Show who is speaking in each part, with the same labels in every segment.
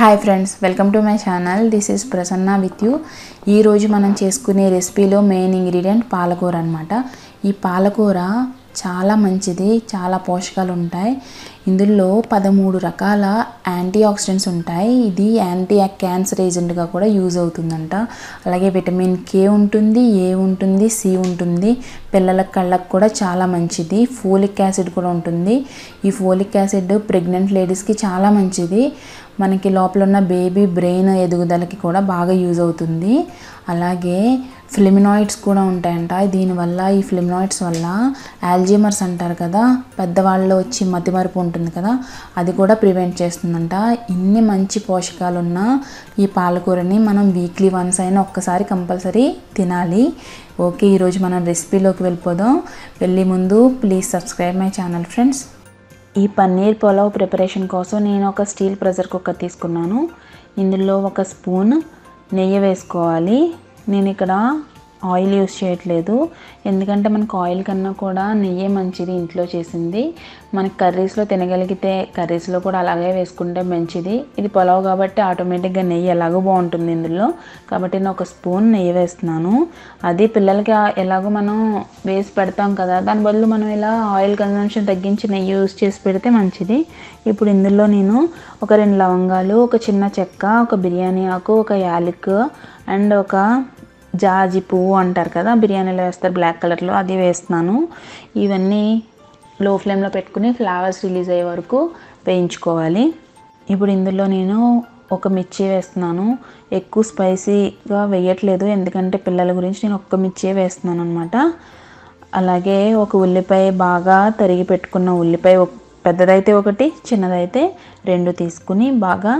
Speaker 1: hi friends welcome to my channel this is Prasanna with you ఈరోజు మనం చేసుకునే రెసిపీలో main ingredient పాలకూర అనమాట ఈ పాలకూర చాలా మంచిది చాలా పోషకాలు ఉంటాయి ఇందులో పదమూడు రకాల యాంటీ ఆక్సిడెంట్స్ ఉంటాయి ఇది యాంటీ క్యాన్సర్ ఏజెంట్గా కూడా యూజ్ అవుతుందంట అలాగే విటమిన్ కే ఉంటుంది ఏ ఉంటుంది సి ఉంటుంది పిల్లల కళ్ళకు కూడా చాలా మంచిది ఫోలిక్ యాసిడ్ కూడా ఉంటుంది ఈ ఫోలిక్ యాసిడ్ ప్రెగ్నెంట్ లేడీస్కి చాలా మంచిది మనకి లోపల ఉన్న బేబీ బ్రెయిన్ ఎదుగుదలకి కూడా బాగా యూజ్ అవుతుంది అలాగే ఫ్లిమినాయిడ్స్ కూడా ఉంటాయంట దీనివల్ల ఈ ఫ్లిమినాయిడ్స్ వల్ల ఆల్జీమర్స్ అంటారు కదా పెద్దవాళ్ళు వచ్చి మతిమరుపు ఉంటుంది కదా అది కూడా ప్రివెంట్ చేస్తుందంట ఇన్ని మంచి పోషకాలు ఉన్న ఈ పాలకూరని మనం వీక్లీ వన్స్ అయినా ఒక్కసారి కంపల్సరీ తినాలి ఓకే ఈరోజు మనం రెసిపీలోకి వెళ్ళిపోదాం వెళ్ళే ముందు please subscribe my channel friends ఈ పన్నీర్ పులావ్ ప్రిపరేషన్ కోసం నేను ఒక స్టీల్ ప్రెషర్ కుక్కర్ తీసుకున్నాను ఇందులో ఒక స్పూన్ నెయ్యి వేసుకోవాలి నేను ఇక్కడ ఆయిల్ యూస్ చేయట్లేదు ఎందుకంటే మనకు ఆయిల్ కన్నా కూడా నెయ్యే మంచిది ఇంట్లో చేసింది మనకి కర్రీస్లో తినగలిగితే కర్రీస్లో కూడా అలాగే వేసుకుంటే మంచిది ఇది పులావ్ కాబట్టి ఆటోమేటిక్గా నెయ్యి ఎలాగో బాగుంటుంది ఇందులో కాబట్టి నేను ఒక స్పూన్ నెయ్యి వేస్తున్నాను అది పిల్లలకి ఆ- ఎలాగో మనం వేసి పెడతాం కదా దాని బదులు మనం ఇలా ఆయిల్ కన్సంప్షన్ తగ్గించి నెయ్యి యూస్ చేసి పెడితే మంచిది ఇప్పుడు ఇందులో నేను ఒక రెండు లవంగాలు ఒక చిన్న చెక్క ఒక బిర్యానీ ఆకు ఒక యాలక్ అండ్ ఒక జాజి పువ్వు అంటారు కదా బిర్యానీలో వేస్తారు బ్లాక్ కలర్లో అది వేస్తున్నాను ఇవన్నీ లో ఫ్లేమ్లో పెట్టుకుని ఫ్లేవర్స్ రిలీజ్ అయ్యే వరకు వేయించుకోవాలి ఇప్పుడు ఇందులో నేను ఒక మిర్చి వేస్తున్నాను ఎక్కువ స్పైసీగా వేయట్లేదు ఎందుకంటే పిల్లల గురించి నేను ఒక్క మిర్చి వేస్తున్నాను అనమాట అలాగే ఒక ఉల్లిపాయ బాగా తరిగి పెట్టుకున్న ఉల్లిపాయ ఒక- పెద్దదైతే ఒకటి చిన్నదైతే రెండు తీసుకుని బాగా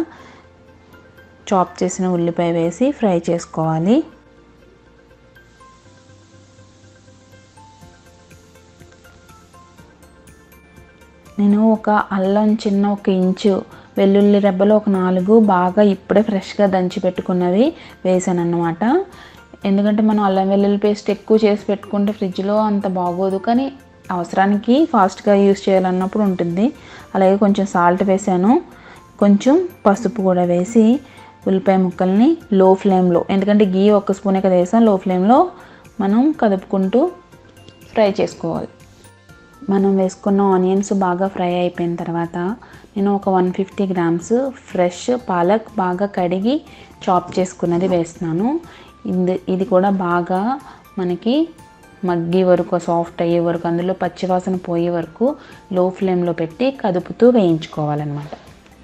Speaker 1: చాప్ చేసిన ఉల్లిపాయ వేసి ఫ్రై చేసుకోవాలి నేను ఒక అల్లం చిన్న ఒక ఇంచు వెల్లుల్లి రెబ్బలు ఒక నాలుగు బాగా ఇప్పుడే ఫ్రెష్గా దంచి పెట్టుకున్నవి వేసాను అన్నమాట ఎందుకంటే మనం అల్లం వెల్లుల్లి పేస్ట్ ఎక్కువ చేసి పెట్టుకుంటే ఫ్రిడ్జ్లో అంత బాగోదు కానీ అవసరానికి ఫాస్ట్గా యూస్ చేయాలన్నప్పుడు ఉంటుంది అలాగే కొంచెం సాల్ట్ వేసాను కొంచెం పసుపు కూడా వేసి ఉల్లిపాయ ముక్కల్ని లో ఫ్లేమ్లో ఎందుకంటే గీ ఒక్క స్పూనే కదా వేసాం లో ఫ్లేమ్లో మనం కదుపుకుంటూ ఫ్రై చేసుకోవాలి మనం వేసుకున్న ఆనియన్స్ బాగా ఫ్రై అయిపోయిన తర్వాత నేను ఒక one fifty grams fresh palak బాగా కడిగి చాప్ చేసుకున్నది వేస్తున్నాను ఇది ఇది కూడా బాగా మనకి మగ్గి వరకు సాఫ్ట్ అయ్యే వరకు అందులో పచ్చివాసన పోయే వరకు లో ఫ్లేమ్లో పెట్టి కదుపుతూ వేయించుకోవాలన్నమాట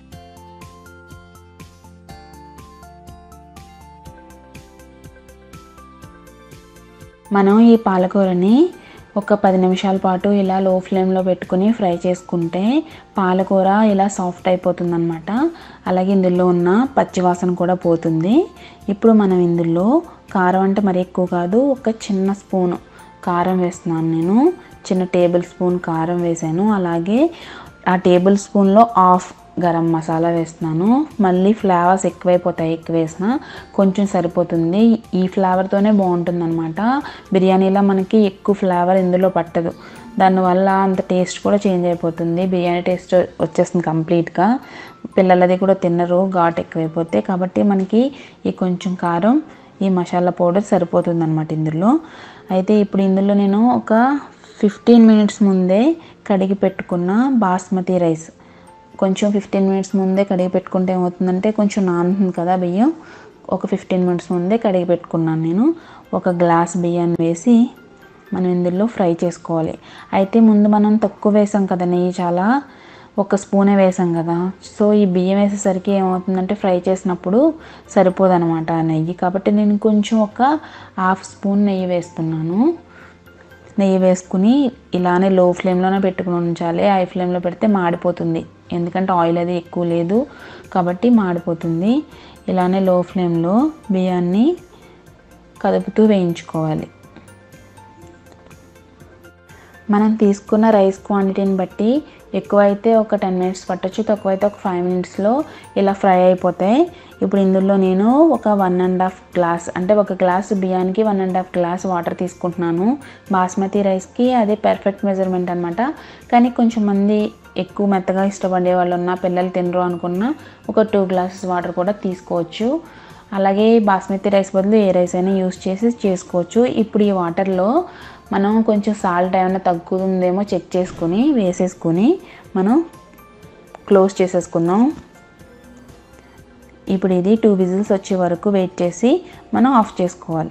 Speaker 1: మనం ఈ పాలకూరని ఒక పది నిమిషాల పాటు ఇలా లో ఫ్లేమ్లో పెట్టుకుని ఫ్రై చేసుకుంటే పాలకూర ఇలా సాఫ్ట్ అయిపోతుందన్నమాట అలాగే ఇందులో ఉన్న పచ్చివాసన కూడా పోతుంది ఇప్పుడు మనం ఇందులో కారం అంటే మరి ఎక్కువ కాదు ఒక చిన్న స్పూను కారం వేస్తున్నాను నేను చిన్న టేబుల్ స్పూన్ కారం వేసాను అలాగే ఆ టేబుల్ స్పూన్లో హాఫ్ గరం మసాలా వేస్తున్నాను మళ్ళీ ఫ్లేవర్స్ ఎక్కువైపోతాయి ఎక్కువ వేసిన కొంచెం సరిపోతుంది ఈ ఫ్లేవర్తోనే బాగుంటుంది అనమాట బిర్యానీలో మనకి ఎక్కువ ఫ్లేవర్ ఇందులో పట్టదు దానివల్ల అంత టేస్ట్ కూడా చేంజ్ అయిపోతుంది బిర్యానీ టేస్ట్ వచ్చేస్తుంది కంప్లీట్గా పిల్లలది కూడా తిన్నరు ఘాట్ ఎక్కువైపోతే కాబట్టి మనకి ఈ కొంచెం కారం ఈ మసాలా పౌడర్ సరిపోతుంది అనమాట ఇందులో అయితే ఇప్పుడు ఇందులో నేను ఒక ఫిఫ్టీన్ మినిట్స్ ముందే కడిగి పెట్టుకున్న బాస్మతి రైస్ కొంచెం ఫిఫ్టీన్ మినిట్స్ ముందే కడిగి పెట్టుకుంటే ఏమవుతుందంటే కొంచెం నానుతుంది కదా బియ్యం ఒక ఫిఫ్టీన్ మినిట్స్ ముందే కడిగి పెట్టుకున్నాను నేను ఒక గ్లాస్ బియ్యాన్ని వేసి మనం ఇందులో ఫ్రై చేసుకోవాలి అయితే ముందు మనం తక్కువ వేసాం కదా నెయ్యి చాలా ఒక స్పూనే వేసాం కదా సో ఈ బియ్యం వేసేసరికి ఏమవుతుందంటే ఫ్రై చేసినప్పుడు సరిపోదన్నమాట ఆ నెయ్యి కాబట్టి నేను కొంచెం ఒక హాఫ్ స్పూన్ నెయ్యి వేస్తున్నాను నెయ్యి వేసుకుని ఇలానే లో ఫ్లేమ్లోనే పెట్టుకుని ఉంచాలి హై ఫ్లేమ్లో పెడితే మాడిపోతుంది ఎందుకంటే ఆయిల్ అది ఎక్కువ లేదు కాబట్టి మాడిపోతుంది ఇలానే లో ఫ్లేమ్లో బియ్యాన్ని కదుపుతూ వేయించుకోవాలి మనం తీసుకున్న రైస్ క్వాంటిటీని బట్టి ఎక్కువైతే ఒక టెన్ మినిట్స్ పట్టొచ్చు తక్కువైతే ఒక ఫైవ్ మినిట్స్లో ఇలా ఫ్రై అయిపోతాయి ఇప్పుడు ఇందులో నేను ఒక వన్ అండ్ హాఫ్ గ్లాస్ అంటే ఒక గ్లాస్ బియ్యానికి one and half glass water తీసుకుంటున్నాను బాస్మతి రైస్కి అదే పర్ఫెక్ట్ మెజర్మెంట్ అనమాట కానీ కొంచెం మంది ఎక్కువ మెత్తగా ఇష్టపడే వాళ్ళు ఉన్న పిల్లలు తినరు అనుకున్న ఒక టూ గ్లాసెస్ వాటర్ కూడా తీసుకోవచ్చు అలాగే బాస్మతి రైస్ బదులు ఏ రైస్ అయినా యూస్ చేసి చేసుకోవచ్చు ఇప్పుడు ఈ వాటర్లో మనం కొంచెం సాల్ట్ ఏమైనా తగ్గుతుందేమో చెక్ చేసుకుని వేసేసుకుని మనం క్లోజ్ చేసేసుకుందాం ఇప్పుడు ఇది టూ విజిల్స్ వచ్చే వరకు వెయిట్ చేసి మనం ఆఫ్ చేసుకోవాలి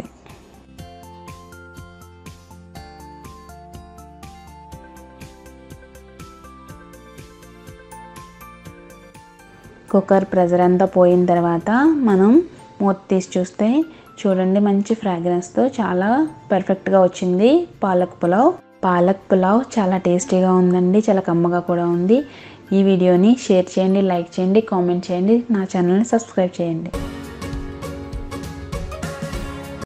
Speaker 1: కుక్కర్ ప్రెజర్ అంతా పోయిన తర్వాత మనం మూత తీసి చూస్తే చూడండి మంచి ఫ్రాగ్రెన్స్తో చాలా పర్ఫెక్ట్గా వచ్చింది పాలక్ పులావ్ పాలక్ పులావ్ చాలా టేస్టీగా ఉందండి చాలా కమ్మగా కూడా ఉంది ఈ వీడియోని షేర్ చేయండి లైక్ చేయండి కామెంట్ చేయండి నా ఛానల్ని సబ్స్క్రైబ్ చేయండి